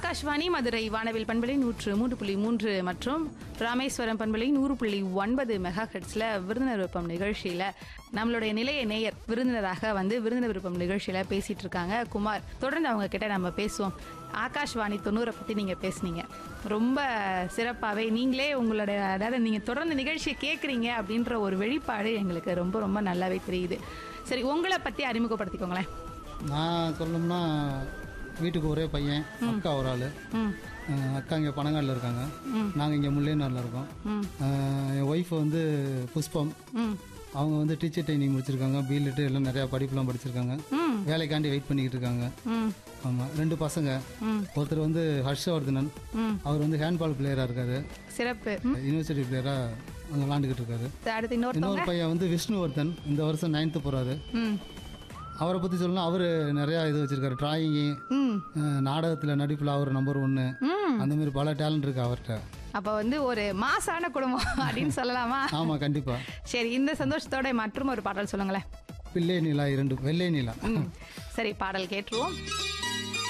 ஆகாஷ்வாணி மதுரை வானவில் பண்பலை நூற்று மூன்று புள்ளி மூன்று மற்றும் ராமேஸ்வரம் பண்பலை நூறு புள்ளி ஒன்பது மெகா ஹெட்ஸ்ல விருந்தினர் விருப்பம் நிகழ்ச்சியில நம்மளுடைய நிலைய நேயர் விருந்தினராக வந்து விருந்தினர் விருப்பம் நிகழ்ச்சியில பேசிட்டு இருக்காங்க குமார் தொடர்ந்து அவங்க கிட்ட நம்ம பேசுவோம் ஆகாஷ்வாணி தொண்ணூறை பத்தி நீங்க பேசுனீங்க ரொம்ப சிறப்பாகவே நீங்களே உங்களுடைய அதாவது நீங்க தொடர்ந்து நிகழ்ச்சியை கேட்குறீங்க அப்படின்ற ஒரு வெளிப்பாடு எங்களுக்கு ரொம்ப ரொம்ப நல்லாவே தெரியுது சரி உங்களை பத்தி அறிமுகப்படுத்திக்கோங்களேன் நான் சொல்லணும்னா வீட்டுக்கு ஒரே பையன் அக்கா ஒரு ஆள் ம் அக்கா இங்கே பனங்காடில் இருக்காங்க நாங்கள் இங்கே முல்லைநாளில் இருக்கோம் ம் அஹ் என் ஒய்ஃப் வந்து புஷ்பம் ம் அவங்க வந்து டீச்சர் ட்ரைனிங் முடிச்சிருக்காங்க பிஎல்ட்டு எல்லாம் நிறையா படிப்புலாம் படிச்சிருக்காங்க ம் வேலைக்காண்டி வெயிட் பண்ணிக்கிட்டு இருக்காங்க ம் ஆமாம் ரெண்டு பசங்க ம் ஒருத்தர் வந்து ஹர்ஷவர்தனன் ம் அவர் வந்து ஹேண்ட்பால் பிளேயராக இருக்காரு சிறப்பு யூனிவர்சிட்டி பிளேயராக அங்கே விளாண்டுக்கிட்டு இருக்காரு அடுத்து இன்னொருத்தவங்க இன்னொரு பையன் வந்து விஷ்ணுவர்தன் இந்த வருஷம் நைன்த்து போகிறாரு ம் அவரை பற்றி சொல்லணும் அவர் நிறையா இது வச்சிருக்காரு டிராயிங்கு ம் நாடகத்தில் நடிப்பில் அவர் நம்பர் ஒன்று ம் அந்த மாதிரி பல டேலண்ட் இருக்கு அவர்கிட்ட அப்ப வந்து ஒரு மாசான குடும்பம் அப்படின்னு சொல்லலாமா ஆமாம் கண்டிப்பாக சரி இந்த சந்தோஷத்தோட மற்றும் ஒரு பாடல் சொல்லுங்களேன் பிள்ளை நிலா இரண்டு வெள்ளை நிலா ம். சரி பாடல் கேட்டுருவோம்